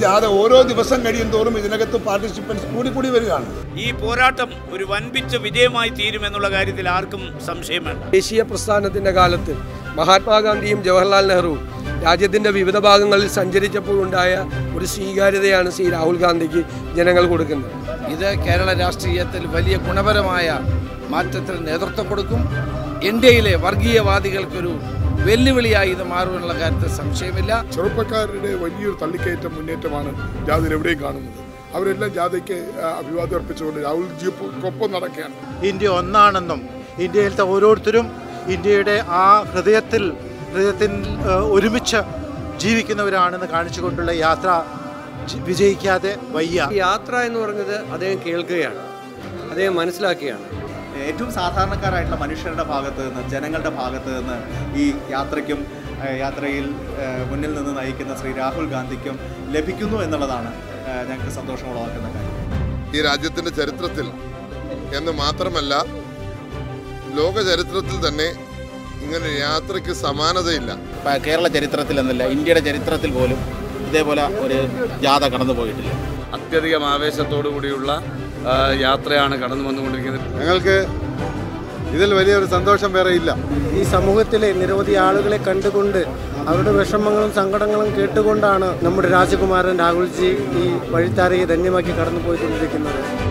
ജാഥ ഓരോ ദിവസം കഴിയും തോറും ഇതിനകത്ത് പാർട്ടിസിപ്പൻസ് കൂടി കൂടി വരികയാണ് ഈ പോരാട്ടം ഒരു വൻപിച്ച വിജയമായി തീരുമെന്നുള്ള കാര്യത്തിൽ ആർക്കും സംശയം വേണ്ട ദേശീയ പ്രസ്ഥാനത്തിന്റെ കാലത്ത് മഹാത്മാഗാന്ധിയും ജവഹർലാൽ നെഹ്റുവും രാജ്യത്തിന്റെ വിവിധ ഭാഗങ്ങളിൽ സഞ്ചരിച്ചപ്പോഴുണ്ടായ ഒരു സ്വീകാര്യതയാണ് ശ്രീ രാഹുൽ ഗാന്ധിക്ക് ജനങ്ങൾ കൊടുക്കുന്നത് ഇത് കേരള രാഷ്ട്രീയത്തിൽ വലിയ ഗുണപരമായ മാറ്റത്തിന് നേതൃത്വം കൊടുക്കും ഇന്ത്യയിലെ വർഗീയവാദികൾക്കൊരു വെല്ലുവിളിയായി ഇത് മാറുമെന്നുള്ള കാര്യത്തിൽ സംശയമില്ല ചെറുപ്പക്കാരുടെ വലിയൊരു തള്ളിക്കയറ്റം മുന്നേറ്റമാണ് ജാഥയിൽ എവിടെയും കാണുന്നത് അവരെല്ലാം ജാഥയ്ക്ക് ആ, അഭിവാദ്യം അർപ്പിച്ചുകൊണ്ട് രാഹുൽജിയൊപ്പം നടക്കുകയാണ് ഇന്ത്യ ഒന്നാണെന്നും ഇന്ത്യയിലത്തെ ഓരോരുത്തരും ഇന്ത്യയുടെ ആ ഹൃദയത്തിൽ ഹൃദയത്തിൽ ഏഹ്, ഒരുമിച്ച് ജീവിക്കുന്നവരാണെന്ന് കാണിച്ചുകൊണ്ടുള്ള യാത്ര ജി- വിജയിക്കാതെ വയ്യ ഈ യാത്ര എന്ന് പറഞ്ഞത് അദ്ദേഹം കേൾക്കുകയാണ് അദ്ദേഹം മനസ്സിലാക്കുകയാണ് ഏറ്റവും സാധാരണക്കാരായിട്ടുള്ള മനുഷ്യരുടെ ഭാഗത്ത് നിന്ന് ജനങ്ങളുടെ ഭാഗത്ത് നിന്ന് ഈ യാത്രയ്ക്കും ഏഹ്, യാത്രയിൽ ഏഹ്, മുന്നിൽ നിന്ന് നയിക്കുന്ന ശ്രീ രാഹുൽ ഗാന്ധിക്കും ലഭിക്കുന്നു എന്നുള്ളതാണ് ഏഹ്, ഞങ്ങൾക്ക് സന്തോഷം ഉളവാക്കുന്ന കാര്യം ഈ രാജ്യത്തിന്റെ ചരിത്രത്തിൽ എന്ന് മാത്രമല്ല ലോക ചരിത്രത്തിൽ തന്നെ ഇങ്ങനെ ഒരു യാത്രയ്ക്ക് സമാനതയില്ല പ- കേരള ചരിത്രത്തിൽ എന്നല്ല ഇന്ത്യയുടെ ചരിത്രത്തിൽ പോലും ഇതേപോലെ ഒരു ജാഥ കടന്നു പോയിട്ടില്ല അത്യധികം ആവേശത്തോടു കൂടിയുള്ള ആ, യാത്രയാണ് കടന്നു വന്നുകൊണ്ടിരിക്കുന്നത് ഞങ്ങൾക്ക് ഇതിൽ വലിയൊരു സന്തോഷം വേറെ ഇല്ല ഈ സമൂഹത്തിലെ നിരവധി ആളുകളെ കണ്ടുകൊണ്ട് അവരുടെ വിഷമങ്ങളും സങ്കടങ്ങളും കേട്ടുകൊണ്ടാണ് നമ്മുടെ രാജകുമാരൻ രാഹുൽജി ഈ വഴിത്താരയെ ധന്യമാക്കി കടന്നു പോയിക്കൊണ്ടിരിക്കുന്നത്